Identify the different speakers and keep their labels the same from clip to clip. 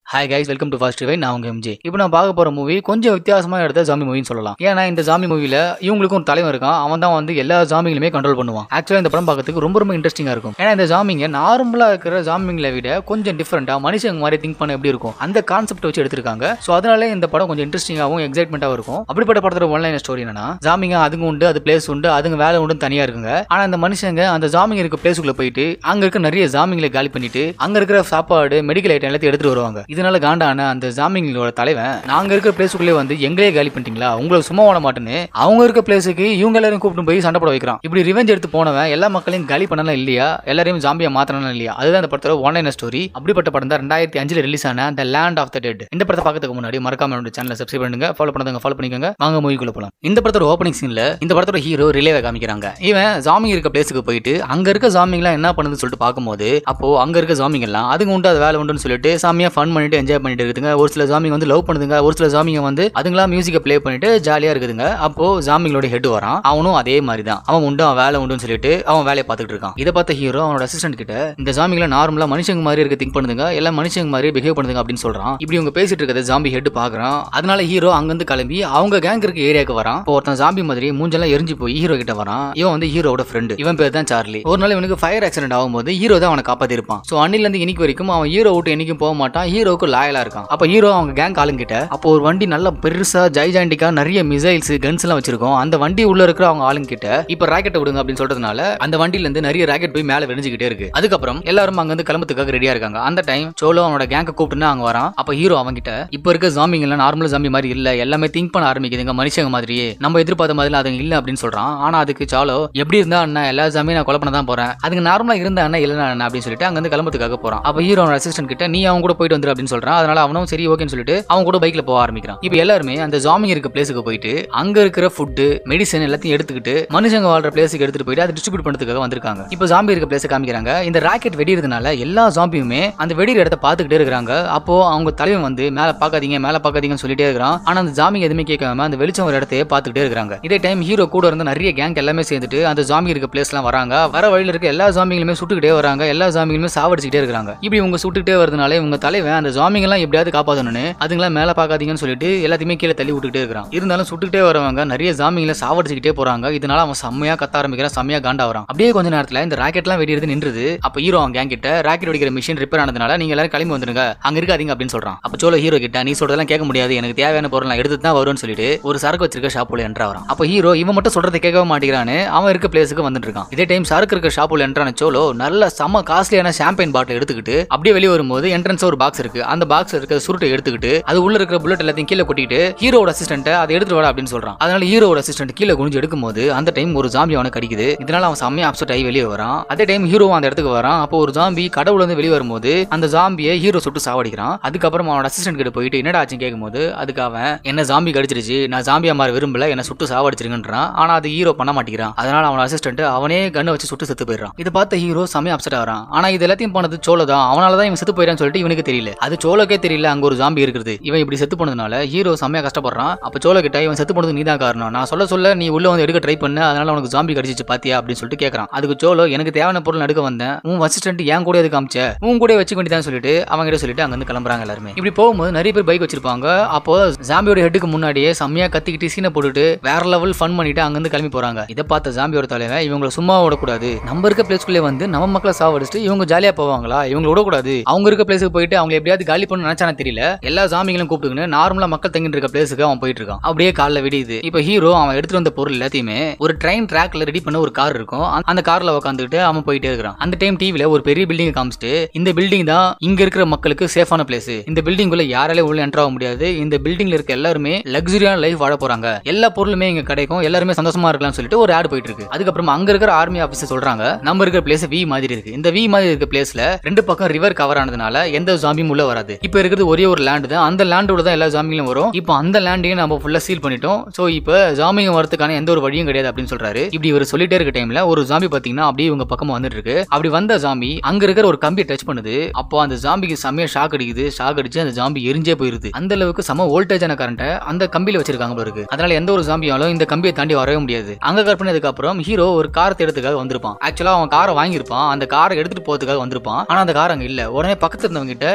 Speaker 1: hi guys welcome to first ரிவை நான் உங்க எம்ஜே இப்போ நான் பார்க்க போற மூவி கொஞ்சம் வித்தியாசமா எடுத்த ஜாமி மூவின்னு சொல்லலாம் ஏன்னா இந்த ஜாமி மூவில இவங்களுக்கும் ஒரு தலைவன் இருக்கான் அவன் தான் வந்து எல்லா ஜாமிங்களுமே கண்ட்ரோல் பண்ணுவான் ஆக்சுவலா இந்த படம் பார்க்கறதுக்கு ரொம்ப ரொம்ப இன்ட்ரெஸ்டிங்கா இருக்கும் ஏன்னா இந்த ஜாமிங்க நார்மலா இருக்கிற ஜாமிங்களை விட கொஞ்சம் டிஃப்ரெண்டா மனுஷங்க மாதிரி திங்க் பண்ண எப்படி இருக்கும் அந்த கான்செப்ட் வச்சு எடுத்திருக்காங்க ஸோ அதனால இந்த படம் கொஞ்சம் இன்ட்ரெஸ்டிங்காகவும் எக்ஸைட்மெண்ட்டாகவும் இருக்கும் அப்படிப்பட்ட படத்தோட ஒன்லைன் ஸ்டோரி என்னன்னா ஜாமிங்க அதுங்க உண்டு அது பிளேஸ் உண்டு அதுங்க வேலை உண்டு தனியா இருக்குங்க ஆனா அந்த மனுஷங்க அந்த ஜாமிங்க இருக்க பிளேஸுக்குள்ள போயிட்டு அங்க இருக்க நிறைய ஜாமிங்களை காலி பண்ணிட்டு அங்க இருக்கிற சாப்பாடு மெடிக்கல் ஐட்டம் எல்லாத்தையும் எடுத்துட்டு வருவாங்க இதனால காண்டான அந்த ஜாமிங்களோட தலைவன் நாங்க இருக்கிற பிளேஸுக்குள்ளே வந்து எங்களே காலி பண்ணிட்டீங்களா உங்களை சும்மா விட மாட்டேன்னு அவங்க இருக்க பிளேஸுக்கு இவங்க எல்லாரும் கூப்பிட்டு போய் சண்டை போட வைக்கிறான் இப்படி ரிவெஞ்ச் எடுத்து போனவன் எல்லா மக்களையும் காலி பண்ணலாம் இல்லையா எல்லாரையும் ஜாம்பியா மாத்தணும் இல்லையா அதுதான் இந்த படத்தோட ஒன்லைன் ஸ்டோரி அப்படிப்பட்ட படம் தான் ரெண்டாயிரத்தி அஞ்சுல ரிலீஸ் ஆன the land of the dead இந்த படத்தை பார்க்கறதுக்கு முன்னாடி மறக்காம என்னோட சேனலை சப்ஸ்கிரைப் பண்ணுங்க ஃபாலோ பண்ணாதவங்க ஃபாலோ பண்ணிக்கோங்க வாங்க மூவிக்குள்ள போலாம் இந்த படத்தோட ஓப்பனிங் சீன்ல இந்த படத்தோட ஹீரோ ரிலேவை காமிக்கிறாங்க இவன் ஜாமிங் இருக்க பிளேஸுக்கு போயிட்டு அங்க இருக்க ஜாமிங்லாம் என்ன பண்ணுதுன்னு சொல்லிட்டு பார்க்கும்போது அப்போ அங்க இருக்க ஜாமிங் எல்லாம் அதுங்க உண்டு அது வேலை உண்டுன்னு சொல்லிட்டு சாமியா ஃபன் பண்ணிட்டு என்ஜாய் பண்ணிட்டு இருக்குதுங்க ஒரு சில ஜாமிங் வந்து லவ் பண்ணுதுங்க ஒரு சில ஜாமிங்க வந்து அதுங்களா மியூசிக்கை ப்ளே பண்ணிட்டு ஜாலியா இருக்குதுங்க அப்போ ஜாமிங்களோட ஹெட் வரான் அவனும் அதே மாதிரி தான் அவன் உண்டு அவன் வேலை உண்டுன்னு சொல்லிட்டு அவன் வேலையை பார்த்துட்டு இருக்கான் இதை பார்த்த ஹீரோ அவனோட அசிஸ்டன்ட் கிட்ட இந்த ஜாமிங்கள நார்மலா மனுஷங்க மாதிரி இருக்க திங்க் பண்ணுதுங்க எல்லாம் மனுஷங்க மாதிரி பிஹேவ் பண்ணுதுங்க அப்படின்னு சொல்றான் இப்படி இவங்க பேசிட்டு இருக்கிறத ஜாம்பி ஹெட் பாக்குறான் அதனால ஹீரோ அங்கிருந்து கிளம்பி அவங்க கேங் இருக்க ஏரியாக்கு வரான் இப்போ ஒருத்தன் ஜாம்பி மாதிரி மூஞ்செல்லாம் எரிஞ்சு போய் ஹீரோ கிட்ட வரான் இவன் வந்து ஹீரோட ஃப்ரெண்டு இவன் பேர் தான் சார்லி ஒரு நாள் இவனுக்கு ஃபயர் ஆக்சிடென்ட் ஆகும்போது ஹீரோ தான் அவனை காப்பாத்திருப்பான் சோ அன்னில இருந்து இன்னைக்கு வரைக்கும் அவன் ஹீரோ விட்டு என்னைக்கும் போக மாட்டான் ஹீரோக்கு லாயலா இருக்கான் அப்ப ஹீரோ அவங்க கேங் ஆளுங்கிட்ட அப்போ ஒரு வண்டி நல்ல பெருசா ஜைஜாண்டிக்கா நிறைய மிசைல்ஸ் கன்ஸ் எல்லாம் வச்சிருக்கோம் அந்த வண்டி உள்ள இருக்கிற அவங்க ஆளுங்க கிட்ட இப்ப ராக்கெட்டை விடுங்க அப்படின்னு சொல்றதுனால அந்த வண்டியில இருந்து நிறைய ராக்கெட் போய் மேல வெடிஞ்சுக்கிட்டே இருக்கு அதுக்கப்புறம் எல்லாரும் அங்க இருந்து கிளம்புறதுக்காக ரெடியா இருக்காங்க அந்த டைம் சோலோ அவனோட கேங்க கூப்பிட்டு அங்க வரான் அப்ப ஹீரோ அவங்கிட்ட இப்ப இருக்க ஜாம்பிங் எல்லாம் நார்மல் ஜாம்பி மாதிரி இல்ல எல்லாமே திங்க் பண்ண ஆரம்பிக்குதுங்க மனுஷங்க மாதிரியே நம்ம எதிர்பார்த்த மாதிரி அதுங்க இல்ல அப்படின்னு சொல்றான் ஆனா அதுக்கு சாலோ எப்படி இருந்தா அண்ணா எல்லா ஜாமியும் நான் கொலை பண்ண தான் போறேன் அதுக்கு நார்மலா இருந்த அண்ணா இல்ல அண்ணா அப்படின்னு சொல்லிட்டு அங்க இருந்து கிளம்புறதுக்காக போறான் அப்ப ஹீரோ அசிஸ்டன்ட் கிட்ட நீ அவங்க கூட போயிட்டு வந்துரு அப்படின்னு சொல்றான் அதனால அவனும் சரி ஓகேன்னு சொல்லிட்டு அவன் கூட பைக்ல போக ஆரம்பிக்கிறான் இப்போ எல்லாருமே அந்த ஜாமிங் இருக்க பிளேஸுக்கு போயிட்டு அங்க இருக்கிற ஃபுட்டு மெடிசன் எல்லாத்தையும் எடுத்துக்கிட்டு மனுஷங்க வாழ்ற பிளேஸுக்கு எடுத்துட்டு போயிட்டு அதை டிஸ்ட்ரிபியூட் பண்றதுக்காக வந்திருக்காங்க இப்போ ஜாம்பி இருக்க பிளேஸ் காமிக்கிறாங்க இந்த ராக்கெட் வெடிறதுனால எல்லா ஜாம்பியுமே அந்த வெடிற இடத்த பார்த்துக்கிட்டே இருக்கிறாங்க அப்போ அவங்க தலைவன் வந்து மேல பாக்காதீங்க மேல பாக்காதீங்கன்னு சொல்லிட்டே இருக்கிறான் ஆனா அந்த ஜாமிங் எதுவுமே கேட்காம அந்த வெளிச்சம் ஒரு இடத்தையே பார்த்துக்கிட்டே இருக்காங்க இதே டைம் ஹீரோ கூட இருந்த நிறைய கேங் எல்லாமே சேர்ந்துட்டு அந்த ஜாம்பி இருக்க பிளேஸ் எல்லாம் வராங்க வர வழியில இருக்க எல்லா ஜாம்பிங்களுமே சுட்டுக்கிட்டே வராங்க எல்லா ஜாம்பிங்களுமே சாவடிச்சுக்கிட்டே இருக்காங்க இப்படி இவங்க சுட்டுக்கிட்டே வரதுனால இவங்க தலைவன் அந்த ஜாமிங் எல்லாம் எப்படியாவது காப்பாற்றணும்னு அதுங்களாம் மேல பாக்காதீங்கன்னு சொல்லிட்டு எல்லாத்தையுமே கீழே தள்ளி விட்டுக்கிட்டே இருக்கிறான் இருந்தாலும் சுட்டுக்கிட்டே வரவங்க நிறைய ஜாமிங்களை சாவடிச்சுக்கிட்டே போறாங்க இதனால அவன் செம்மையா கத்த ஆரம்பிக்கிறான் செம்மையா காண்டா வரான் அப்படியே கொஞ்ச நேரத்துல இந்த ராக்கெட்லாம் வெடிறது நின்றுது அப்ப ஹீரோ அவன் கேங் கிட்ட ராக்கெட் வெடிக்கிற மிஷின் ரிப்பேர் ஆனதுனால நீங்க எல்லாரும் கிளம்பி வந்துருங்க அங்க இருக்காதீங்க அப்படின்னு சொல்றான் அப்ப சோலோ ஹீரோ கிட்ட நீ சொல்றதெல்லாம் கேட்க முடியாது எனக்கு தேவையான பொருள் நான் எடுத்து தான் வரும்னு சொல்லிட்டு ஒரு சரக்கு வச்சிருக்க ஷாப்புல என்ட்ரா வரான் அப்ப ஹீரோ இவன் மட்டும் சொல்றதை கேட்கவே மாட்டேங்கிறான்னு அவன் இருக்க பிளேஸுக்கு வந்துட்டு இருக்கான் இதே டைம் சரக்கு இருக்க ஷாப்புல என்ட்ரான சோலோ நல்ல செம்ம காஸ்ட்லியான ஷாம்பைன் பாட்டில் எடுத்துக்கிட்டு அப்படியே வெளியே வரும்போது என்ட்ரன்ஸ் ஒரு பாக்ஸ் இருக்கு அந்த பாக்ஸ் இருக்க சுருட்டை எடுத்துக்கிட்டு அது உள்ள இருக்கிற புல்லட் எல்லாத்தையும் கீழே கொட்டிட்டு ஹீரோட அசிஸ்டன்ட் அதை எடுத்துட்டு வாடா அப்படின்னு சொல்றான் அதனால ஹீரோட அசிஸ்டன்ட் கீழே குனிஞ்சு எடுக்கும்போது அந்த டைம் ஒரு ஜாம்பி அவனை கடிக்குது இதனால அவன் செம்மையா அப்செட் ஆகி வெளியே வரான் அதே டைம் ஹீரோ அந்த இடத்துக்கு வரான் அப்போ ஒரு ஜாம்பி கடவுள் வந்து வெளியே வரும்போது அந்த ஜாம்பியை ஹீரோ சுட்டு சாவடிக்கிறான் அதுக்கப்புறம் அவனோட அசிஸ்டன்ட் கிட்ட போயிட்டு என்னடா ஆச்சுன்னு கேட்கும்போது அதுக்கு அவன் என்ன ஜாம்பி கடிச்சிருச்சு நான் ஜாம்பியா மாற விரும்பல என்ன சுட்டு சாவடிச்சிருங்கன்றான் ஆனா அது ஹீரோ பண்ண மாட்டேங்கிறான் அதனால அவனோட அசிஸ்டன்ட் அவனே கண்ணை வச்சு சுட்டு செத்து போயிடுறான் இதை பார்த்த ஹீரோ செம்மையா அப்செட் ஆகிறான் ஆனா இது எல்லாத்தையும் பண்ணது சோழ தான் அவனால தான் இவன் செத்து போயிடான்னு சொல்லிட்டு இவனுக்கு தெரியல அது சோழக்கே தெரியல அங்க ஒரு ஜாம்பி இருக்குது இவன் இப்படி செத்து போனதுனால ஹீரோ செம்மையா கஷ்டப்படுறான் அப்ப சோழ கிட்ட இவன் செத்து போனது நீதான் காரணம் நான் சொல்ல சொல்ல நீ உள்ள வந்து எடுக்க ட்ரை பண்ண அதனால உனக்கு ஜாம்பி கடிச்சிச்சு பாத்தியா அப்படின்னு சொல்லிட்டு கேட்கறான் அதுக்கு சோலோ எனக்கு தேவையான பொருள் எடுக்க வந்தேன் உன் அசிஸ்டன்ட் ஏன் கூட எதுக்கு காமிச்ச உன் கூட வச்சுக்க வேண்டியதான் சொல்லிட்டு அவங்க கிட்ட சொல்லிட்டு அங்க இருந்து கிளம்புறாங்க எல்லாருமே இப்படி போகும்போது நிறைய பேர் பைக் வச்சிருப்பாங்க அப்போ ஜாம்பியோட ஹெட்டுக்கு முன்னாடியே செம்மையா கத்திக்கிட்டு சீனை போட்டுட்டு வேற லெவல் ஃபன் பண்ணிட்டு அங்க இருந்து கிளம்பி போறாங்க இதை பார்த்த ஜாம்பியோட தலைவன் இவங்களை சும்மா விடக்கூடாது நம்ம இருக்க பிளேஸ்க்குள்ளே வந்து நம்ம மக்களை சாவடிச்சுட்டு இவங்க ஜாலியா போவாங்களா இவங்களை விடக்கூடாது அவங்க இருக்க பிளேஸுக்கு போயிட்டு அவங்க எப்படியாவது காலி பண்ண நினைச்சானே தெரியல எல்லா ஜாமிங்களும் கூப்பிட்டுக்கின்னு நார்மலா மக்கள் தங்கிட்டு இருக்க பிளேஸுக்கு அவன் போயிட்டு இருக்கான் அப்படியே காலைல விடியுது இப்போ ஹீரோ அவன் எடுத்துட்டு வந்த பொருள் எல்லாத்தையுமே ஒரு ட்ரெயின் ட்ராக்ல ரெடி பண்ண ஒரு கார் இருக்கும் அந்த- அந்த கார்ல உட்காந்துக்கிட்டு அவன் போயிட்டே இருக்கிறான் அந்த டைம் டிவில ஒரு பெரிய பில்டிங் காமிச்சிட்டு இந்த பில்டிங் தான் இங்க இருக்கிற மக்களுக்கு சேஃபான பிளேஸ் இந்த பில்டிங் உள்ள யாராலையும் உள்ள என்டர் ஆக முடியாது இந்த பில்டிங்ல இருக்க எல்லாருமே லக்ஸரியான லைஃப் வாழ போறாங்க எல்லா பொருளுமே இங்க கிடைக்கும் எல்லாருமே சந்தோஷமா இருக்கலாம்னு சொல்லிட்டு ஒரு ஆட் போயிட்டு இருக்கு அதுக்கப்புறம் அங்க இருக்கிற ஆர்மி ஆபீசர் சொல்றாங்க நம்ம இருக்கிற பிளேஸ் வி மாதிரி இருக்கு இந்த வி மாதிரி இருக்க பிளேஸ்ல ரெண்டு பக்கம் ரிவர் கவர் ஆனதுனால எந்த ஜாம்பியும் உள்ள வராது இப்போ இருக்கிறது ஒரே ஒரு லேண்ட் தான் அந்த லேண்டோட தான் எல்லா ஜாம்பிங்களும் வரும் இப்போ அந்த லேண்டையும் நம்ம ஃபுல்லா சீல் பண்ணிட்டோம் சோ இப்போ ஜாம்பிங்க வரதுக்கான எந்த ஒரு வழியும் கிடையாது அப்படின்னு சொல்றாரு இப்படி இவர் சொல்லிட்டே இருக்க டைம்ல ஒரு ஜாம்பி பாத்தீங்கன்னா அப்படியே இவங்க பக்கமா வந்துட்டு இருக்கு அப்படி வந்த ஜாம்பி அங்க இருக்கிற ஒரு கம்பியை டச் பண்ணுது அப்போ அந்த ஜாம்பிக்கு செம்மையா ஷாக் அடிக்குது ஷாக் அடிச்சு அந்த ஜாம்பி எரிஞ்சே போயிருது அந்த அளவுக்கு செம வோல்டேஜான கரண்ட்டை அந்த கம்பியில வச்சிருக்காங்க போல இருக்கு அதனால எந்த ஒரு ஜாம்பியாலும் இந்த கம்பியை தாண்டி வரவே முடியாது அங்க கட் பண்ணதுக்கு அப்புறம் ஹீரோ ஒரு கார் தேடுறதுக்காக வந்திருப்பான் ஆக்சுவலா அவன் காரை வாங்கியிருப்பான் அந்த காரை எடுத்துட்டு போறதுக்காக வந்திருப்பான் ஆனா அந்த கார் அங்க இல்ல உடனே பக்கத்துல இருந்தவங்க கிட்ட இங்க இருந்து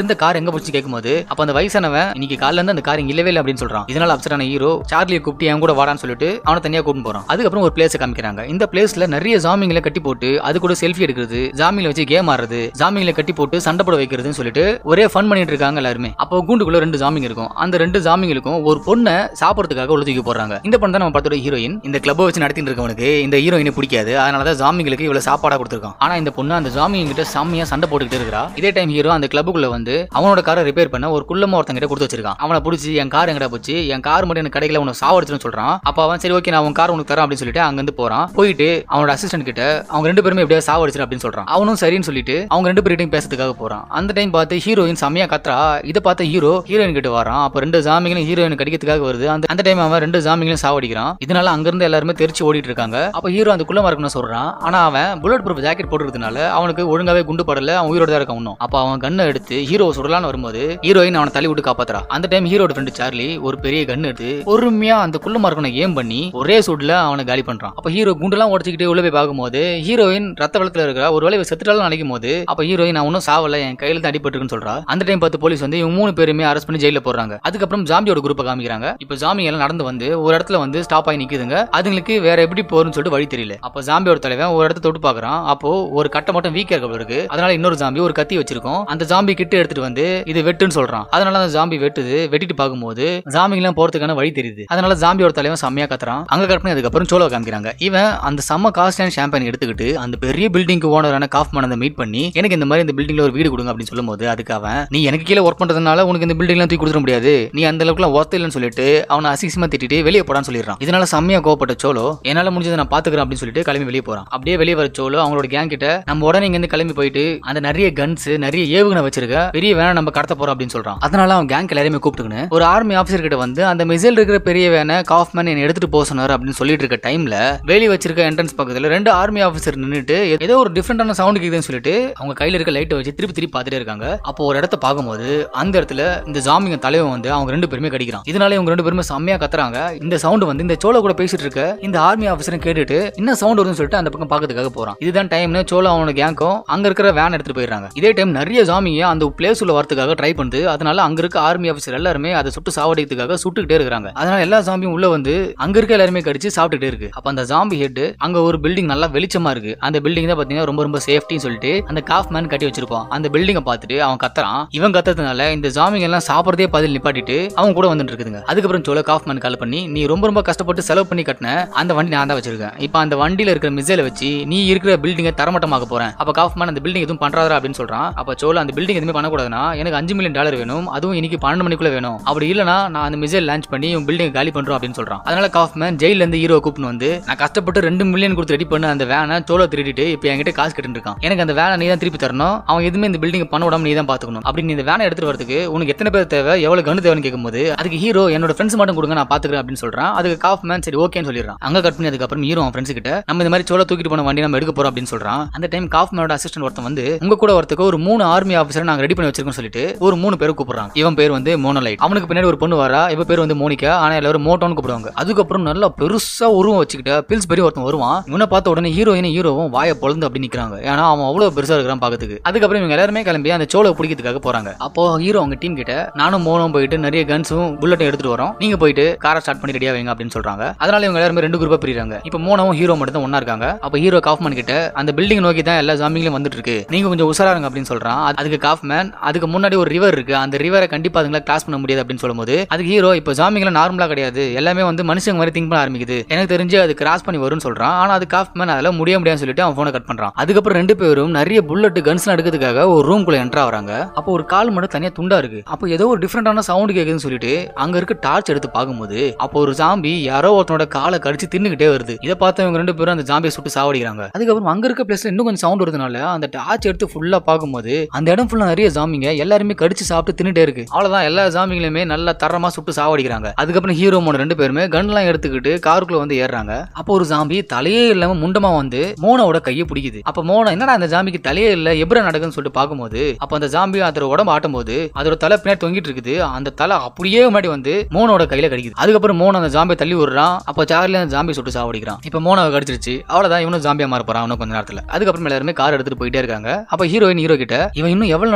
Speaker 1: அந்த கார் எங்க போச்சு கேட்கும்போது அப்ப அந்த வயசானவன் இன்னைக்கு காலைல இருந்து அந்த கார் இங்க இல்லவே இல்லை அப்படின்னு சொல்றான் இதனால அப்சரான ஹீரோ சார்லியை கூப்பிட்டு என் கூட வாடான்னு சொல்லிட்டு அவனை தனியா கூட்டிட்டு போறான் அதுக்கப்புறம் ஒரு பிளேஸ் காமிக்கிறாங்க இந்த பிளேஸ்ல நிறைய ஜாமிங்களை கட்டி போட்டு அது கூட செல்ஃபி எடுக்கிறது ஜாமிங்களை வச்சு கேம் ஆடுறது ஜாமிங்களை கட்டி போட்டு சண்டை போட வைக்கிறதுன்னு சொல்லிட்டு ஒரே ஃபன் பண்ணிட்டு இருக்காங்க எல்லாருமே அப்போ கூண்டுக்குள்ள ரெண்டு ஜாமிங் இருக்கும் அந்த ரெண்டு ஜாமிங்களுக்கும் ஒரு பொண்ணை சாப்பிடறதுக்காக உள்ள தூக்கி போடுறாங்க இந்த பொண்ணு தான் நம்ம பார்த்தோட ஹீரோயின் இந்த கிளப்பை வச்சு நடத்திட்டு இருக்கவனுக்கு இந்த ஹீரோயினை பிடிக்காது அதனால தான் ஜாமிங்களுக்கு இவ்வளவு சாப்பாடா கொடுத்துருக்கான் ஆனா இந்த பொண்ணு அந்த ஜாமிங்க கிட்ட செம்மையா சண்டை போட்டுக்கிட்டு இருக்கா இதே டைம் ஹீரோ அந்த கிளப்புக்குள்ள வந்து அவனோட காரை ரிப்பேர் பண்ண ஒரு குள்ளமா ஒருத்தங்க கிட்ட கொடுத்து வச்சிருக்கான் அவனை பிடிச்சி என் கார் எங்கடா போச்சு என் கார் மட்டும் எனக்கு கடையில உனக்கு சாவடிச்சுன்னு சொல்றான் அப்ப அவன் சரி ஓகே நான் உன் கார் உனக்கு தரேன் அப்படின்னு சொல்லிட்டு அங்க இருந்து போறான் போயிட்டு அவனோட அசிஸ்டன்ட் கிட்ட அவங்க ரெண்டு பேருமே எப்படியா சாவடிச்சிரு அப்படின்னு சொல்றான் அவனும் சரின்னு சொல்லிட்டு அவங்க ரெண்டு பேர்கிட்டையும் பேசுறதுக்காக போறான் அந்த டைம் பார்த்து ஹீரோயின் செம்மையா கத்துறா இதை பார்த்த ஹீரோ ஹீரோயின் கிட்ட வரான் அப்ப ரெண்டு ஜாமிங்களும் ஹீரோயின் கடிக்கிறதுக்காக வருது அந்த அந்த டைம் அவன் ரெண்டு ஜாமிங்களும் சாவடிக்கிறான் இதனால அங்க இருந்து எல்லாருமே தெரிச்சு ஓடிட்டு இருக்காங்க அப்ப ஹீரோ அந்த குள்ளமா இருக்கணும்னு சொல்றான் ஆனா அவன் புல்லட் ப்ரூஃப் ஜாக்கெட் போட்டுறதுனால அவனுக்கு ஒழுங்காவே குண்டு படல அவன் உயிரோட தான் இருக்கான் இன்னும் அப்ப அவன் கண்ணை எடுத்து ஹீரோ சுடலான்னு வரும்போது ஹீரோயின் அவனை தள்ளி விட்டு காப்பாத்துறா அந்த டைம் ஹீரோட ஃப்ரெண்டு சார்லி ஒரு பெரிய கன் எடுத்து பொறுமையா அந்த குள்ளமா இருக்கணும் ஏம் பண்ணி ஒரே சூட்ல அவனை காலி பண்றான் அப்ப ஹீரோ குண்டெல்லாம் உடச்சிக்கிட்டு உள்ள போய் பார்க்கும்போது ஹீரோயின் ரத்த வெள்ளத்துல இருக்கிற ஒரு வேலை செத்துட்டாலும் நினைக்கும் போது அப்ப ஹீரோயின் நான் ஒன்னும் சாவல என் கையில தான் அடிபட்டுருக்குன்னு சொல்றா அந்த டைம் பார்த்து போலீஸ் வந்து இவங்க மூணு பேருமே அரெஸ்ட் பண்ணி ஜெயில போடுறாங்க அதுக்கப்புறம் ஜாம்பியோட குரூப்பை காமிக்கிறாங்க இப்ப ஜாமி எல்லாம் நடந்து வந்து ஒரு இடத்துல வந்து ஸ்டாப் ஆகி நிக்குதுங்க அதுங்களுக்கு வேற எப்படி போறதுன்னு சொல்லிட்டு வழி தெரியல அப்ப ஜாம்பியோட தலைவன் ஒரு இடத்த தொட்டு பாக்குறான் அப்போ ஒரு கட்டை மட்டும் வீக்கா இருக்க இருக்கு அதனால இன்னொரு ஜாம்பி ஒரு கத்தி வச்சிருக்கோம் அந்த ஜாம்பி கிட்ட எடுத்துட்டு வந்து இது வெட்டுன்னு சொல்றான் அதனால அந்த ஜாம்பி வெட்டுது வெட்டிட்டு பார்க்கும்போது ஜாம்பிங்க எல்லாம் போறதுக்கான வழி தெரியுது அதனால ஜாம்பியோட தலைவன் செம்மையா கத்துறான் அங்க கட் பண்ணி அதுக்கப்புறம் சோலோ காமிக்கிறாங்க இவன் அந்த செம்ம காஸ்ட் ஷாம்பன் எடுத்துக்கிட்டு அந்த பெரிய பில்டிங் ஓனரான காஃப்மேன் அந்த மீட் பண்ணி எனக்கு இந்த மாதிரி இந்த பில்டிங்ல ஒரு வீடு கொடுங்க அப்படின்னு சொல்லும்போது அதுக்கு அவன் நீ எனக்கு கீழே ஒர்க் பண்றதுனால உனக்கு இந்த பில்டிங்லாம் தூக்கி கொடுத்துட முடியாது நீ அந்த அளவுக்குலாம் ஒர்த் இல்லைன்னு சொல்லிட்டு அவனை அசிங்கமா திட்டிட்டு வெளியே போடான்னு சொல்லிடுறான் இதனால செம்மையா கோவப்பட்ட சோலோ என்னால முடிஞ்சதை நான் பாத்துக்கிறேன் அப்படின்னு சொல்லிட்டு கிளம்பி வெளியே போறான் அப்படியே வெளியே வர சோலோ அவங்களோட கேங் கிட்ட நம்ம உடனே இங்க இருந்து கிளம்பி போயிட்டு அந்த நிறைய கன்ஸ் நிறைய ஏவுகணை வச்சிருக்க பெரிய வேனை நம்ம கடத்த போறோம் அப்படின்னு சொல்றான் அதனால அவன் கேங்க் எல்லாரையுமே கூப்பிட்டுக்கணும் ஒரு ஆர்மி ஆஃபீஸர் கிட்ட வந்து அந்த மிசைல் இருக்கிற பெரிய வேனை காஃப்மேன் என்ன எடுத்துட்டு போக சொன்னார் அப்படின்னு சொல்லிட்டு இருக்க டைம்ல வேலி வச்சிருக்க என்ட்ரன்ஸ் பக்கத்துல ரெண்டு ஆர்மி ஆஃபீஸர் நின்னுட்டு ஏதோ ஒரு டிஃப்ரெண்டான சவுண்ட் கேக்குதுன்னு சொல்லிட்டு அவங்க கையில இருக்க லைட்டை வச்சு திருப்பி திருப்பி பார்த்துட்டே இருக்காங்க அப்போ ஒரு இடத்த பார்க்கும்போது அந்த இடத்துல இந்த ஜாமிங்க தலைவன் வந்து அவங்க ரெண்டு பேருமே கடிக்கிறான் இதனால இவங்க ரெண்டு பேருமே செம்மையா கத்துறாங்க இந்த சவுண்ட் வந்து இந்த சோழ கூட பேசிட்டு இருக்க இந்த ஆர்மி ஆஃபீஸரும் கேட்டுட்டு என்ன சவுண்ட் வருதுன்னு சொல்லிட்டு அந்த பக்கம் பார்க்கறதுக்காக போறான் இதுதான் டைம்னு சோழ அவனோட கேங்கும் அங்க இருக்கிற வேன் எடுத்துட்டு போயிடுறாங்க இதே டைம் நிறைய ஜாமிங்க அந்த பிளேஸ் உள்ள வரதுக்காக ட்ரை பண்ணுது அதனால அங்க இருக்க ஆர்மி ஆஃபீஸர் எல்லாருமே அதை சுட்டு சாவடிக்கிறதுக்காக சுட்டுக்கிட்டே இருக்காங்க அதனால எல்லா ஜாம்பியும் உள்ள வந்து அங்க இருக்க எல்லாருமே கடிச்சு சாப்பிட்டுட்டே இருக்கு அப்ப அந்த ஜாம்பி ஹெட் அங்க ஒரு பில்டிங் நல்லா வெளிச்சமா இருக்கு அந்த பில்டிங் தான் பாத்தீங்கன்னா ரொம்ப ரொம்ப சேஃப்டின்னு சொல்லிட்டு அந்த காஃப் மேன் கட்டி வச்சிருப்பான் அந்த பில்டிங்கை பார்த்துட்டு அவன் கத்துறான் இவன் கத்துறதுனால இந்த ஜாமிங்க எல்லாம் சாப்பிடறதே பதில் நிப்பாட்டிட்டு அவன் கூட வந்துட்டு இருக்குதுங்க அதுக்கப்புறம் சோல காஃப் மேன் கால் பண்ணி நீ ரொம்ப ரொம்ப கஷ்டப்பட்டு செலவு பண்ணி கட்டின அந்த வண்டி நான் தான் வச்சிருக்கேன் இப்போ அந்த வண்டியில இருக்கிற மிசைலை வச்சு நீ இருக்கிற பில்டிங்கை தரமட்டமாக்க போறேன் அப்ப காஃப் மேன் அந்த பில்டிங் எதுவும் பண்றாரா அப்படின்னு சொல்றான் அப்ப சோல அந்த பில்டிங் எதுவுமே பண்ணக்கூடாதுன்னா எனக்கு அஞ்சு மில்லியன் டாலர் வேணும் அதுவும் இன்னைக்கு பன்னெண்டு மணிக்குள்ள வேணும் அப்படி இல்லனா நான் அந்த மிசைல் லான்ச் பண்ணி உன் பில்டிங் காலி பண்றோம் அப்படின்னு சொல்றான் அதனால காஃப்மேன் ஜெயில இருந்து ஹீரோ கூப்பிட்டு வந்து நான் கஷ்டப்பட்டு ரெண்டு மில்லியன் கொடுத்து ரெடி பண்ண அந்த வேனை சோலோ திருடிட்டு இப்போ என்கிட்ட காசு கட்டு இருக்கான் எனக்கு அந்த வேனை நீ தான் திருப்பி தரணும் அவன் எதுவுமே இந்த பில்டிங் பண்ண விடாம நீ தான் பாத்துக்கணும் அப்படி நீ இந்த வேனை எடுத்துட்டு வரதுக்கு உனக்கு எத்தனை பேர் தேவை எவ்வளவு கண்ணு தேவைன்னு கேட்கும்போது அதுக்கு ஹீரோ என்னோட ஃப்ரெண்ட்ஸ் மட்டும் கொடுங்க நான் பாத்துக்கிறேன் அப்படின்னு சொல்றான் அதுக்கு காஃப்மேன் சரி ஓகேன்னு சொல்லிடுறான் அங்க கட் பண்ணி அதுக்கப்புறம் ஹீரோ அவன் ஃப்ரெண்ட்ஸ் கிட்ட நம்ம இந்த மாதிரி சோலோ தூக்கிட்டு போன வண்டி நம்ம எடுக்க போறோம் அப்படின்னு சொல்றான் அந்த டைம் காஃப்மேனோட அசிஸ்டன்ட் ஒருத்தன் வந்து உங்க கூட வரதுக்கு ஒரு மூணு ஆர்மி ஆஃபீஸர் நாங்க ரெடி பண்ணி வச்சிருக்கோம் சொல்லிட்டு ஒரு மூணு பேரை கூப்பிடுறாங்க இவன் பேர் வந்து மோனோலைட் அவனுக்கு பின்னாடி ஒரு பொண்ணு வரா இவ பேர் வந்து மோனிகா ஆனா எல்லாரும் மோட்டோன்னு கூப்பிடுவாங்க அதுக்கப்புறம் நல்லா பெருசா உருவம் வச்சுக்கிட்ட பில்ஸ் பெரிய ஒருத்தன் வருவான் இவனை பார்த்த உடனே ஹீரோயின் ஹீரோவும் வாயை பொழந்து அப்படி நிக்கிறாங்க ஏன்னா அவன் அவ்வளவு பெருசா இருக்கிறான் பாக்கிறதுக்கு அதுக்கப்புறம் இவங்க எல்லாருமே கிளம்பி அந்த சோலை பிடிக்கிறதுக்காக போறாங்க அப்போ ஹீரோ அவங்க டீம் கிட்ட நானும் மோனும் போயிட்டு நிறைய கன்ஸும் புல்லட்டும் எடுத்துட்டு வரோம் நீங்க போயிட்டு காரை ஸ்டார்ட் பண்ணி ரெடியா வைங்க அப்படின்னு சொல்றாங்க அதனால இவங்க எல்லாருமே ரெண்டு குரூப்பா பிரிறாங்க இப்போ மோனவும் ஹீரோ மட்டும் தான் ஒண்ணா இருக்காங்க அப்ப ஹீரோ காஃப்மேன் கிட்ட அந்த பில்டிங் நோக்கி தான் எல்லா ஜாம்பிங்களும் வந்துட்டு இருக்கு நீங்க கொஞ்சம் உஷாரா இருங்க அப்படின்னு சொல்றான் அது- அதுக்கு காஃப்மேன் அதுக்கு முன்னாடி ஒரு ரிவர் இருக்கு அந்த ரிவரை கண்டிப்பா அதுங்களா கிராஸ் பண்ண முடியாது அப்படின்னு சொல்லும்போது அதுக்கு ஹீரோ இப்போ ஜாம்பிங்கள நார்மலா கிடையாது எல்லாமே வந்து மனுஷங்க மாதிரி திங்க் பண்ண ஆரம்பிக்குது எனக்கு தெரிஞ்சு அது கிராஸ் பண்ணி வரும்னு சொல்றான் ஆனா அது காஃப்மேன் அதெல்லாம் முடிய முடியாதுன்னு சொல்லிட்டு அவன் போனை கட் பண்றான் அதுக்கப்புறம் ரெண்டு பேரும் நிறைய புல்லட் கன்ஸ்லாம் எடுக்கிறதுக்காக ஒரு ரூம் குள்ள என்ட்ரா வராங்க அப்போ ஒரு கால் மட்டும் தனியா துண்டா இருக்கு அப்போ ஏதோ ஒரு டிஃப்ரெண்டான சவுண்ட் கேக்குதுன்னு சொல்லிட்டு அங்க இருக்க டார்ச் எடுத்து பார்க்கும்போது அப்போ ஒரு ஜாம்பி யாரோ ஒருத்தனோட காலை கடிச்சு தின்னுகிட்டே வருது இதை பார்த்து இவங்க ரெண்டு பேரும் அந்த ஜாம்பியை சுட்டு சாவடிக்கிறாங்க அதுக்கப்புறம் அங்க இருக்க பிளேஸ்ல இன்னும் கொஞ்சம் சவுண்ட் வருதுனால அந்த டார்ச் எடுத்து ஃபுல்லா பார்க்கும்போது அந்த இடம் ஃபுல்லா நிறைய ஜாம்பிங்க எல்லாருமே கடிச்சு சாப்பிட்டு தின்னுட்டே இருக்கு அவ்வளவுதான் எல்லா ஜாம்பிங்களுமே நல்லா தரமா சுட்டு சாவடிக்கிறாங்க அதுக்கப்புறம் ஹீரோ மோன ரெண்டு பேருமே கன்லாம் எடுத்துக்கிட்டு காருக்குள்ள வந்து ஏறுறாங்க அப்போ ஒரு ஜாம்பி தலையே இல்லாம முண்டமா வந்து மோனோட கையை பிடிக்குது அப்ப மோனா என்னடா அந்த ஜாம்பிக்கு தலையே இல்ல எப்படி நடக்குன்னு சொல்லிட்டு பார்க்கும்போது அப்ப அந்த ஜாம்பி அதோட உடம்பு ஆட்டும் போது அதோட தலை பின்னாடி தொங்கிட்டு இருக்குது அந்த தலை அப்படியே முன்னாடி வந்து மோனோட கையில கடிக்குது அதுக்கப்புறம் மோன அந்த ஜாம்பியை தள்ளி விடுறான் அப்போ சார்லி அந்த ஜாம்பி சுட்டு சாவடிக்கிறான் இப்போ மோனாவை கடிச்சிருச்சு அவ்வளவுதான் இவனும் ஜாம்பியா மாற போறான் இன்னும் கொஞ்ச நேரத்துல அதுக்கப்புறம் எல்லாருமே கார் எடுத்துட்டு போயிட்டே இருக்காங்க அப்ப ஹீரோயின் ஹீரோ கிட்ட இவன் இன்னும் எவ்வளவு நேரத்துல ஜாம்பியா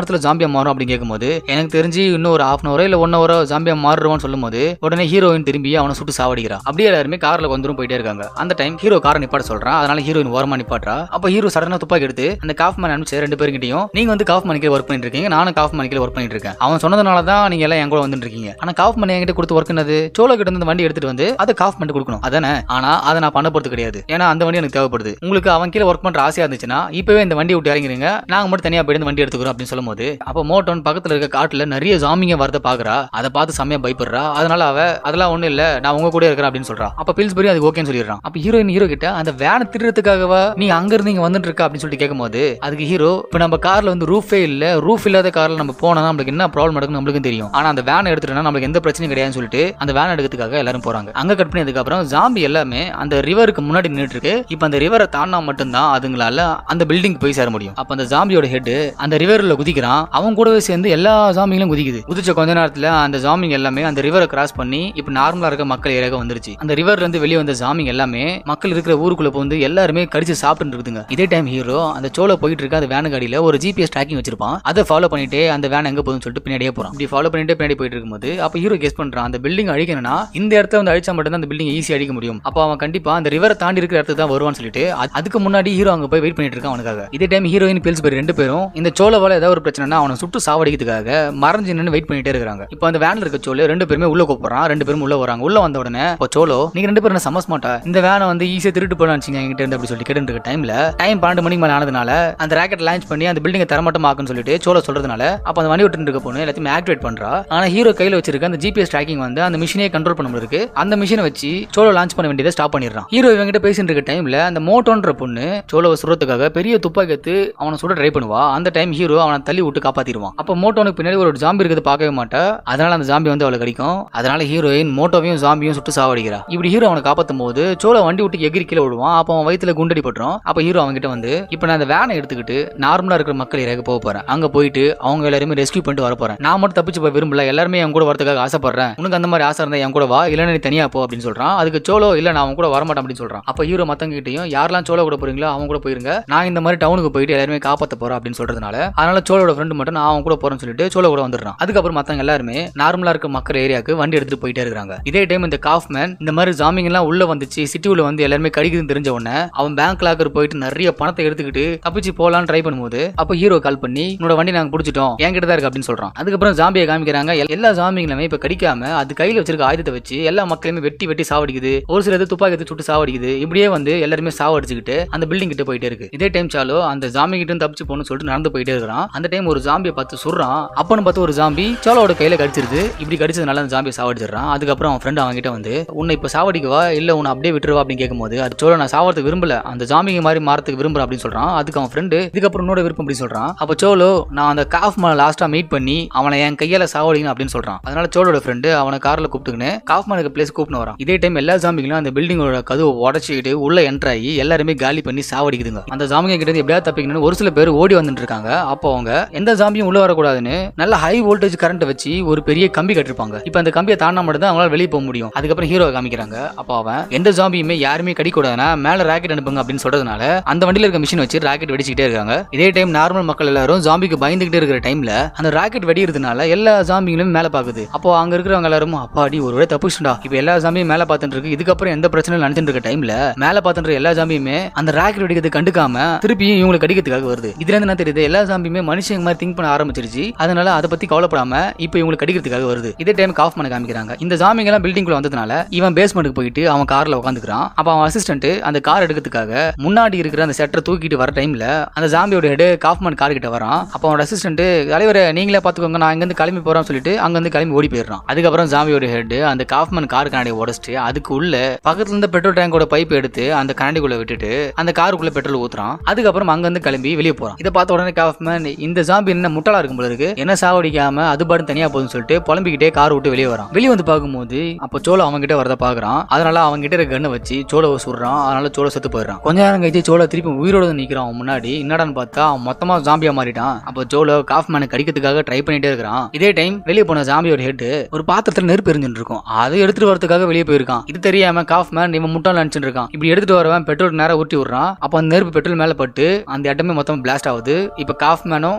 Speaker 1: ஜாம்பியா மாறும் அப்படின்னு கேட்கும்போது எனக்கு தெரிஞ்சு இன்னும் ஒரு ஹாஃப் அன் ஹவரோ இல்ல ஒன் ஹவரோ ஜாம்பியா மாறுவான்னு சொல்லும்போது உடனே ஹீரோயின் திரும்பி அவனை சுட்டு சாவடிக்கிறா அப்படியே எல்லாருமே கார்ல கொஞ்சம் போயிட்டே இருக்காங்க அந்த டைம் ஹீரோ காரை நிப்பாட்ட சொல்றான் அதனால ஹீரோயின் ஓரமா நிப்பாட்டுறா அப்ப ஹீரோ சடனா துப்பாக்கி எடுத்து அந்த காஃப் மேன் அனுப்பிச்சு ரெண்டு பேருக்கிட்டையும் நீங்க வந்து காஃப் மணிக்கே ஒர்க் பண்ணிட்டு இருக்கீங்க நானும் காஃப் மணிக்கே ஒர்க் பண்ணிட்டு இருக்கேன் அவன் சொன்னதுனால தான் நீங்க எல்லாம் என் கூட வந்துட்டு இருக்கீங்க ஆனா காஃப் மணி என்கிட்ட கொடுத்து ஒர்க் என்னது சோழ கிட்ட இருந்து வண்டி எடுத்துட்டு வந்து அதை காஃப் பண்ணிட்டு கொடுக்கணும் அதானே ஆனா அதை நான் பண்ண போறது கிடையாது ஏன்னா அந்த வண்டி எனக்கு தேவைப்படுது உங்களுக்கு அவன் கீழே ஒர்க் பண்ற ஆசையா இருந்துச்சுன்னா இப்பவே இந்த வண்டி விட்டு இறங்கிறீங்க நாங்க மட்டும் தனியா போயிட்டு இந்த வண்டி எடுத்துக்கிறோம் அப்படின்னு சொல்லும்போது அப்ப மோட்டோன் பக்கத்துல இருக்க காட்டுல நிறைய ஜாமிங்க வரத பாக்குறா அதை பார்த்து செம்மையா பயப்படுறா அதனால அவ அதெல்லாம் ஒண்ணும் இல்ல நான் உங்க கூட இருக்கிறேன் அப்படின்னு சொல்றா அப்ப பில்ஸ்பரி அதுக்கு ஓகேன்னு சொல்லிடுறான் அப்ப ஹீரோயின் ஹீரோ கிட்ட அந்த வேனை திருடுறதுக்காகவா நீ அங்க இருந்து இங்க வந்துட்டு இருக்க அப்படின்னு சொல்லிட்டு கேட்கும்போது அதுக்கு ஹீரோ இப்ப நம்ம கார்ல வந்து ரூஃபே இல்ல ரூஃப் இல்லாத கார்ல நம்ம போனா நம்மளுக்கு என்ன ப்ராப்ளம் நடக்கும் நம்மளுக்கும் தெரியும் ஆனா அந்த வேன் எடுத்துட்டா நம்மளுக்கு எந்த பிரச்சனையும் கிடையாதுன்னு சொல்லிட்டு அந்த வேன் எடுக்கிறதுக்காக எல்லாரும் போறாங்க அங்க கட் பண்ணதுக்கு அப்புறம் ஜாம்பி எல்லாமே அந்த ரிவருக்கு முன்னாடி நின்னுட்டு இருக்கு இப்ப அந்த ரிவரை தாண்டா மட்டும்தான் அதுங்களால அந்த பில்டிங் போய் சேர முடியும் அப்ப அந்த ஜாம்பியோட ஹெட் அந்த ரிவர்ல குதிக்கிறான் அவன் கூடவே சேர்ந்து எல்லா ஜாம்பிங்களும் குதிக்குது குதிச்ச கொஞ்ச நேரத்துல அந்த ஜாம்பிங் எல்லாமே அந்த ரிவரை கிராஸ் பண்ணி இப்ப நார்மலா இருக்க மக்கள் ஏரியாவுக்கு வந்துருச்சு அந்த ரிவர்ல இருந்து வெளியே வந்த ஜாமிங் எல்லாமே மக்கள் இருக்கிற ஊருக்குள்ள வந்து எல்லாருமே கடிச்சு சாப்பிட்டு இருக்குதுங்க இதே டைம் ஹீரோ அந்த சோல போயிட்டு இருக்க அந்த வேன் காடியில ஒரு ஜிபிஎஸ் ட்ராக்கிங் வச்சிருப்பான் அதை ஃபாலோ பண்ணிட்டு அந்த வேன் எங்க போகுதுன்னு சொல்லிட்டு பின்னாடியே போறான் இப்படி ஃபாலோ பண்ணிட்டு பின்னாடி போயிட்டு இருக்கும்போது அப்ப ஹீரோ கெஸ் பண்றான் அந்த பில்டிங் அழிக்கணும்னா இந்த இடத்துல வந்து அழிச்சா மட்டும் அந்த பில்டிங் ஈஸி அடிக்க முடியும் அப்ப அவன் கண்டிப்பா அந்த ரிவரை தாண்டி இருக்கிற இடத்துக்கு தான் வருவான்னு சொல்லிட்டு அது- அதுக்கு முன்னாடி ஹீரோ அங்க போய் வெயிட் பண்ணிட்டு இருக்கான் அவனுக்காக இதே டைம் ஹீரோயின் பில்ஸ்பெரி ரெண்டு பேரும் இந்த சோலவால ஏதாவது ஒரு பிரச்சனைனா அவனை சுட்டு சாவடிக்கிறதுக்காக மறைஞ்சு நின்று வெயிட் பண்ணிட்டே இருக்காங்க இப்போ அந்த வேன்ல இருக்க சோலு ரெண்டு பேருமே உள்ள கூப்பிடுறான் ரெண்டு பேரும் உள்ள வராங்க உள்ள வந்த உடனே இப்போ சோலோ நீங்க ரெண்டு பேரும் என்ன சமஸ்மாட்டா இந்த வேனை வந்து ஈஸியா திருட்டு போன நினைச்சீங்க என்கிட்ட இருந்து அப்படி சொல்லி கேட்டு இருக்க டைம்ல டைம் பன்னெண்டு மணிக்கு மேல ஆனதுனால அந்த ராக்கெட் லான்ச் பண்ணி அந்த பில்டிங்கை தரமாட்டமாக்குன்னு சொல்லிட்டு சோலோ சொல்றதுனால அப்ப அந்த வண்டி விட்டு இருக்க பொண்ணு எல்லாத்தையும் ஆக்டிவேட் பண்றா ஆனா ஹீரோ கையில வச்சிருக்க அந்த ஜிபிஎஸ் ட்ராக்கிங் வந்து அந்த மிஷினே கண்ட்ரோல் பண்ண முடியிருக்கு அந்த மிஷினை வச்சு சோலோ லான்ச் பண்ண வேண்டியதை ஸ்டாப் பண்ணிடுறான் ஹீரோ இவங்கிட்ட பேசிட்டு இருக்க டைம்ல அந்த மோட்டோன்ற பொண்ணு சோலோவை சுடுறதுக்காக பெரிய துப்பாக்கி எடுத்து அவனை சுட ட்ரை பண்ணுவா அந்த டைம் ஹீரோ அவனை தள்ளி விட்டு காப்பாத்திடுவான் அப்ப மோட்டோனுக்கு பின்னாடி ஒரு ஜாம்பி இருக்கிறது பார்க்கவே மாட்டா அதனால அந்த ஜாம்பி வந்து அவளை கடிக்கும் அதனால ஹீரோயின் மோட்டோவையும் ஜாம்பியும் சுட்டு சாவடிக்கிறா இப்படி ஹீரோ அவனை காப்பாத்தும் போது சோலோ வண்டி விட்டு எகிரி கீழே விடுவான் அப்போ அவன் வயித்துல குண்டடி பட்டுரும் அப்ப ஹீரோ அவன்கிட்ட வந்து இப்போ நான் அந்த வேனை எடுத்துக்கிட்டு நார்மலா இருக்கிற மக்கள் ஏரியாவுக்கு போக போறேன் அங்க போயிட்டு அவங்க எல்லாருமே ரெஸ்கியூ பண்ணிட்டு வர போறேன் நான் மட்டும் தப்பிச்சு போய் விரும்பல எல்லாருமே என் கூட வரதுக்காக ஆசைப்படுறேன் உனக்கு அந்த மாதிரி ஆசை இருந்தா என் கூட வா இல்லைன்னா நீ தனியா போ அப்படின்னு சொல்றான் அதுக்கு சோலோ இல்ல நான் அவன் கூட வரமாட்டேன் அப்படின்னு சொல்றான் அப்ப ஹீரோ மத்தவங்க கிட்டயும் யாரெல்லாம் சோலோ கூட போறீங்களோ அவங்க கூட போயிருங்க நான் இந்த மாதிரி டவுனுக்கு போயிட்டு எல்லாருமே காப்பாத்த போறேன் அப்படின்னு சொல்றதுனால அதனால சோலோட ஃப்ரெண்டு மட்டும் நான் அவன் கூட போறேன்னு சொல்லிட்டு சோலோ கூட வந்துடுறான் அதுக்கப்புறம் மத்தவங்க எல்லாருமே நார்மலா இருக்க மக்கள் ஏரியாவுக்கு வண்டி எடுத்துட்டு போயிட்டே இருக்காங்க இதே டைம் இந்த காஃப்மேன் இந்த மாதிரி ஜாமிங் எல்லாம் உள்ள வந்துச்சு சிட்டி உள்ள வந்து எல்லாருமே கடிக்குதுன்னு தெரிஞ்ச உடனே அவன் பேங்க் லாக்கர் போயிட்டு நிறைய பணத்தை எடுத்துக்கிட்டு தப்பிச்சு போலான்னு ட்ரை பண்ணும்போது அப்ப ஹீரோ கால் பண்ணி உன்னோட வண்டி நாங்க பிடிச்சிட்டோம் என்கிட்ட தான் இருக்கு அப்படின்னு சொல்றான் அதுக்கப்புறம் ஜாம்பியை காமிக்கிறாங்க எல்- எல்லா ஜாம்பிங்களுமே இப்ப கடிக்காம அது கையில வச்சிருக்க ஆயுதத்தை வச்சு எல்லா மக்களையுமே வெட்டி வெட்டி சாவடிக்குது ஒரு சிலது துப்பாக்கி எடுத்து சுட்டு சாவடிக்குது இப்படியே வந்து எல்லாருமே சாவடிச்சுக்கிட்டு அந்த பில்டிங் கிட்ட போயிட்டே இருக்கு இதே டைம் சாலோ அந்த ஜாம்பி கிட்ட இருந்து தப்பிச்சு போகணும்னு சொல்லிட்டு நடந்து போயிட்டே இருக்கிறான் அந்த டைம் ஒரு ஜாம்பியை பார்த்து சுடுறான் அப்பன்னு பார்த்து ஒரு ஜாம்பி சோலோட கையில கடிச்சிருது இப்படி கடிச்சதுனால அந்த ஜாம்பியை சாவடிச்சிடுறான் அதுக்கப்புறம் அவன் ஃப்ரெண்ட் அவன் கிட்ட வந்து உன்னை இப்ப சாவடிக்கவா இல்ல உன்னை அப்படியே விட்டுருவா அப்படின்னு கேட்கும்போது அது சோலோ நான் சாவறதுக்கு விரும்பல அந்த ஜாம்பிங்க மாதிரி மாறதுக்கு விரும்புறேன் அப்படின்னு சொல்றான் அதுக்கு அவன் ஃப்ரெண்டு இதுக்கப்புறம் உன்னோட விருப்பம் அப்படின்னு சொல்றான் அப்ப சோலோ நான் அந்த காஃப் மேல லாஸ்டா மீட் பண்ணி அவனை என் கையால சாவடிக்கணும் அப்படின்னு சொல்றான் அதனால சோலோட ஃப்ரெண்டு அவனை கார்ல கூப்பிட்டுக்கின்னு காஃப் மேனுக்கு பிளேஸ் கூப்பிட்டு வரான் இதே டைம் எல்லா ஜாம்பிங்களும் அந்த பில்டிங்கோட கதவை உடச்சிக்கிட்டு உள்ள என்டர் ஆகி எல்லாருமே காலி பண்ணி சாவடிக்குதுங்க அந்த ஜாம்பிங்க கிட்ட இருந்து எப்படியாவது தப்பிக்கணும்னு ஒரு சில பேர் ஓடி வந்துட்டு இருக்காங்க அப்போ அவங்க எந்த ஜாம்பியும் உள்ள வரக்கூடாதுன்னு நல்ல ஹை வோல்டேஜ் கரண்ட் வச்சு ஒரு பெரிய கம்பி கட்டிருப்பாங்க இப்போ அந்த கம்பியை தாண்டா மட்டும் தான் அவங்களால வெளியே போக முடியும் அதுக்கப்புறம் ஹீரோ காமிக்கிறாங்க அப்போ அவன் எந்த ஜாம்பியுமே யாருமே கடிக்கூடாதுன்னா மேல ராக்கெட் அனுப்புங்க அப்படின்னு சொல்றதுனால அந்த வண்டியில இருக்க மிஷின் வச்சு ராக்கெட் வெடிச்சுக்கிட்டே இருக்காங்க இதே டைம் நார்மல் மக்கள் எல்லாரும் ஜாம்பிக்கு பயந்துகிட்டே இருக்கிற டைம்ல அந்த ராக்கெட் வெடிக்கிறதுனால எல்லா ஜாம்பிங்களும் மேல பாக்குது அப்போ அங்க இருக்கிறவங்க எல்லாரும் அப்பாடி ஒரு வேளை தப்பிச்சுடா இப்போ எல்லா ஜாம்பியும் மேல பார்த்துட்டு இருக்கு இதுக்கப்புறம் எந்த பிரச்சனையும் நினைச்சிட்டு இருக்க டைம்ல மேல பார்த்துட்டு இருக்க எல்லா ஜாம்பியுமே அந்த ராக்கெட் வெடிக்கிறது கண்டுக்காம திருப்பியும் இவங்களுக்கு கடிக்கிறதுக்காக வருது இதுல இருந்து என்ன தெரியுது எல்லா ஜாம்பியுமே மனுஷங்க மாதிரி திங்க் பண்ண ஆரம்பிச்சிருச்சு அதனால அதை பத்தி கவலைப்படாம இப்போ இவங்களுக்கு கடிக்கிறதுக்காக வருது இதே டைம் காஃப் பண்ண காமிக்கிறாங்க இந்த ஜாமிங்க எல்லாம் பில்டிங்குள்ள வந்ததுனால இவன் பேஸ்மெண்ட்டுக்கு போயிட்டு அவன் கார்ல உட்காந்துக்கிறான் அப்ப அவன் அசிஸ்டன்ட் அந்த கார் எடுக்கிறதுக்காக முன்னாடி இருக்கிற அந்த செட்டரை தூக்கிட்டு வர டைம்ல அந்த ஜாம்பியோட ஹெட் காஃப்மேன் கார் கிட்ட வரான் அப்போ அவனோட அசிஸ்டன்ட் தலைவரை நீங்களே பாத்துக்கோங்க நான் இங்கிருந்து கிளம்பி போறேன்னு சொல்லிட்டு அங்க இருந்து கிளம்பி ஓடி போயிடுறான் அதுக்கப்புறம் ஜாம்பியோட ஹெட் அந்த காஃப்மேன் கார் கண்ணாடியை உடச்சிட்டு அதுக்கு உள்ள பக்கத்துல இருந்த பெட்ரோல் டேங்கோட பைப் எடுத்து அந்த கண்ணாடிக்குள்ள விட்டுட்டு அந்த காருக்குள்ள பெட்ரோல் ஊத்துறான் அதுக்கப்புறம் அங்க இருந்து கிளம்பி வெளியே போறான் இதை பார்த்த உடனே காஃப்மேன் இந்த ஜாம்பி என்ன முட்டாளா இருக்கும் போல இருக்கு என்ன சாவடிக்காம அது பாட்டு தனியா போகுதுன்னு சொல்லிட்டு புலம்பிக்கிட்டே கார் விட்டு வெளியே வரான் வெளியே வந்து பார்க்கும்போது அப்போ சோளோ அவங்க கிட்ட வரத பாக்குறான் அதனால அவங்க கிட்ட இருக்க கண்ணை வச்சு சோளோவை சுடுறான் அதனால சோளோ செத்து போயிடுறான் கொஞ்ச நேரம் கழிச்சு சோளோ திருப்பி உயிரோட வந்து நிக்கிறான் அவன் முன்னாடி என்னடான்னு பார்த்தா அவன் மொத்தமா ஜாம்பியா மாறிட்டான் அப்போ சோளோ காஃப் மேனை கடிக்கிறதுக்காக ட்ரை பண்ணிட்டே இருக்கிறான் இதே டைம் வெளியே போன ஜாம்பியோட ஹெட் ஒரு பாத்திரத்துல நெருப்பு எரிஞ்சுட்டு இருக்கும் அதை எடுத்துட்டு வரதுக்காக வெளியே போயிருக்கான் இது தெரியாம காஃப் மேன் இவன் முட்டாள் நினைச்சிட்டு இருக்கான் இப்படி எடுத்துட்டு வரவன் பெட்ரோல் நேரம் ஊட்டி விடுறான் அப்போ அந்த நெருப்பு பெட்ரோல் மேல பட்டு அந்த இடமே மொத்தம் பிளாஸ்ட் ஆகுது இப்போ காஃப் மேனும் சோலோவும்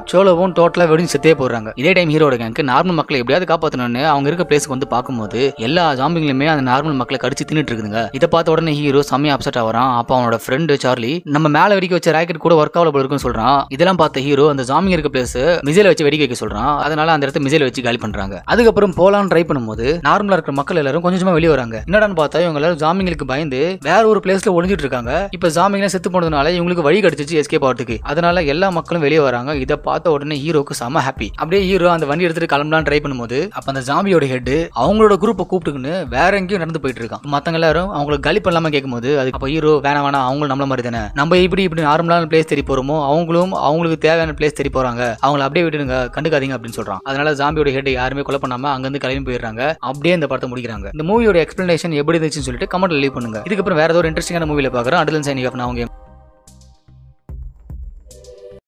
Speaker 1: ஹீரோவும் டோட்டலா வெடிஞ்சு செத்தே போடுறாங்க இதே டைம் ஹீரோட கேங்க்கு நார்மல் மக்களை எப்படியாவது காப்பாற்றணும்னு அவங்க இருக்க பிளேஸ்க்கு வந்து பார்க்கும்போது எல்லா ஜாம்பிங்களுமே அந்த நார்மல் மக்களை கடிச்சு தின்னுட்டு இருக்குதுங்க இதை பார்த்த உடனே ஹீரோ செம்மையா அப்செட் ஆகிறான் அப்போ அவனோட ஃப்ரெண்டு சார்லி நம்ம மேல வெடிக்க வச்ச ராக்கெட் கூட ஒர்க் ஆகல போல இருக்குன்னு சொல்றான் இதெல்லாம் பார்த்த ஹீரோ அந்த ஜாம்பிங் இருக்க பிளேஸ் மிசைல வச்சு வெடிக்க வைக்க சொல்றான் அதனால அந்த இடத்த மிசைல வச்சு காலி பண்றாங்க அதுக்கப்புறம் போலான்னு ட்ரை பண்ணும்போது நார்மலா இருக்கிற மக்கள் எல்லாரும் கொஞ்சம் கொஞ்சமா வெளியே வராங்க என்னடான்னு பார்த்தா இவங்க எல்லாரும் ஜாம்பிங்களுக்கு பயந்து வேற ஒரு பிளேஸ்ல ஒளிஞ்சிட்டு இருக்காங்க இப்ப ஜாம்பிங்லாம் செத்து போனதுனால இவங்களுக்கு வழி கிடைச்சிச்சு எஸ்கேப் ஆகிறதுக்கு அதனால எல்லா மக்களும் வெளியே வராங்க இதை பார்த்த உடனே ஹீரோக்கு செம ஹாப்பி அப்படியே ஹீரோ அந்த வண்டி எடுத்துட்டு கிளம்பலாம் ட்ரை பண்ணும்போது அப்ப அந்த ஜாம்பியோட ஹெட் அவங்களோட குரூப்பை கூப்பிட்டுக்குன்னு வேற எங்கேயும் நடந்து போயிட்டு இருக்கான் மத்தவங்க எல்லாரும் அவங்களுக்கு கலி பண்ணலாம கேட்கும்போது அதுக்கு அப்ப ஹீரோ வேணாம் வேணாம் அவங்களும் நம்மள மாதிரி தானே நம்ம இப்படி இப்படி நார்மலான பிளேஸ் தேடி போறோமோ அவங்களும் அவங்களுக்கு தேவையான பிளேஸ் தேடி போறாங்க அவங்கள அப்படியே விட்டுடுங்க கண்டுக்காதீங்க அப்படின்னு சொல்றான் அதனால ஜாம்பியோட ஹெட் யாருமே கொலை பண்ணாம அங்கிருந்து கிளம்பி போயிடுறாங்க அப்படியே இந்த படத்தை முடிக்கிறாங்க இந்த மூவியோட எக்ஸ்பிளனேஷன் எப்படி இருந்துச்சுன்னு சொல்லிட்டு கமெண்ட்ல லீவ் பண்ணுங்க இதுக்கப்புறம் வேற ஏதோ ஒரு இன்ட்ரெஸ்டிங்கான மூவில பாக்குறோம் அடுத்த சைனிங் ஆஃப் நான் அவங்க